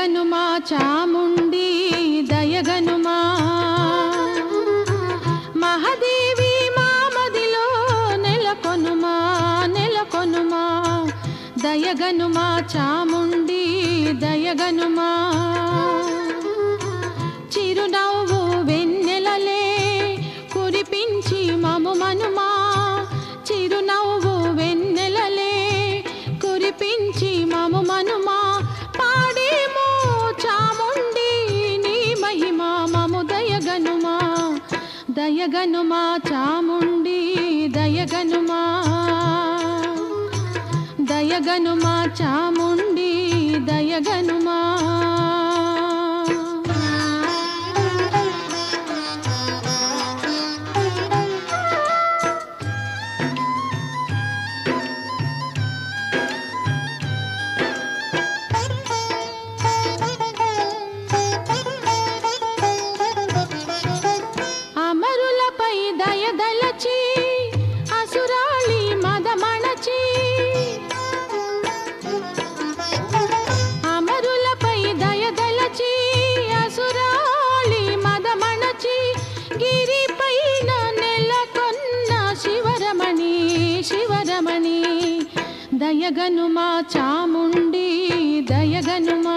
దయగనుమా చాముండి దయగనుమా మహదేవి మామదిలో నెలకొనుమా నెలకొనుమా దయగనుమా చాముండి దయగనుమా చిరునవ్వు వెన్నెలలే కురిపించి మము మనుమా చిరునవ్వు వెన్నెలలే కురిపించి మము మనుమా పాడేమో చాముండి నీ మహిమ మము దయగనుమా దయగనుమా చాముండి దయగనుమా దయగనుమా చాముండి దయగనుమా అమరులపై దయదలచి అసురాళి మదమణచి అమరులపై దయదలచి అసురాళి మదమణచి గిరిపైన నెలకొన్న శివరమణి శివరమణి దయగనుమా చాముండి దయగనుమా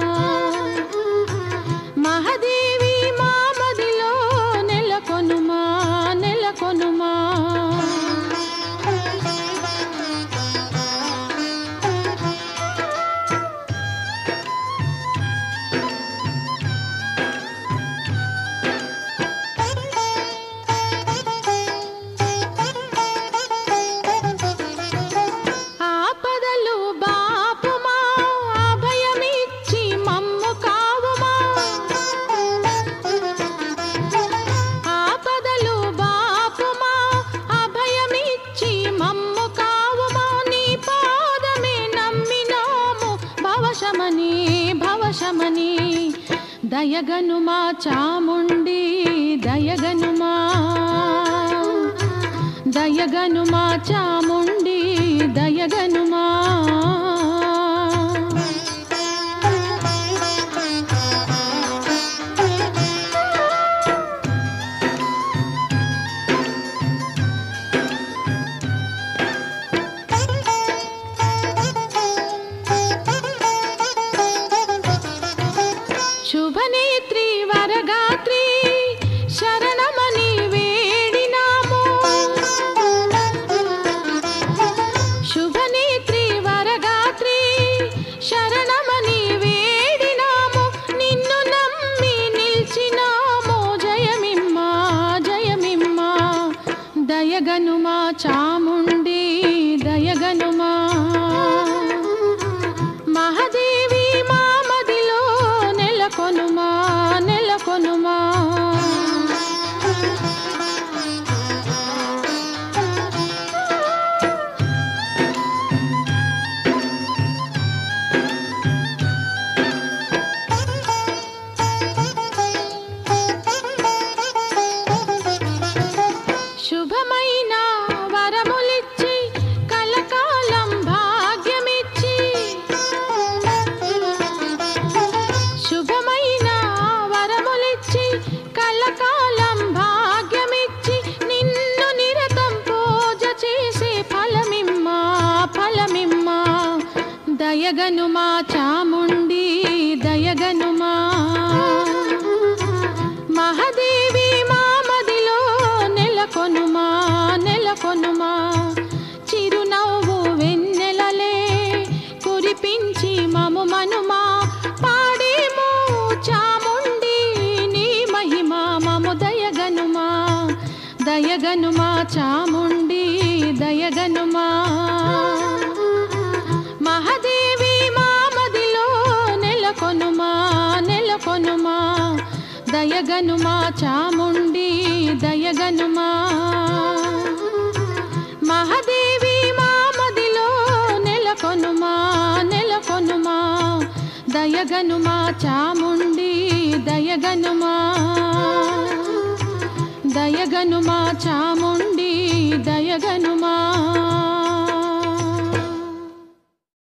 మహదేవి మామదిలో నెలకొనుమా నెలకొనుమా ఆపదలు బాపుమా అభయమిచ్చి మమ్ము కావుమా ఆపదలు బాపుమా అభయమిచ్చి మమ్ము కావుమా నీ పాదమే నమ్మినాము భవశమని భవశమని దయగనుమా చాముండి దయగనుమా దయగనుమా చాముండి దయగనుమా శుభనేత్రి వరగాత్రి శరణమని వేడినాము శుభనేత్రి వరగాత్రి శరణమని వేడినాము నిన్ను నమ్మి నిల్చినాము జయమిమ్మా జయమిమ్మా దయగనుమా చాముండి దయగనుమా మహదేవి మామదిలో నెలకొనుమా నెలకొనుమా శుభమైన వరములిచ్చి కలకాలం భాగ్యమిచ్చి శుభమైన వరములిచ్చి కలకాలం భాగ్యమిచ్చి నిన్ను నిరతం పూజ చేసే ఫలమిమ్మా ఫలమిమ్మా దయగనుమా చాముండి దయగనుమా మహదేవి మామదిలో నెలకొనుమా నెలకొనుమా చిరునవ్వు వెన్నెలలే కురిపించి మము మనుమా పాడేమో చాముండి నీ మహిమ మము దయగనుమా దయగనుమా చాముండి దయగనుమా మహదేవి మామదిలో నెలకొనుమా నెలకొనుమా దయగనుమా చాముండి దయగనుమా మహదేవి మామదిలో నెలకొనుమా నెలకొనుమా దయగనుమా చాముండి దయగనుమా దయగనుమా చాముండి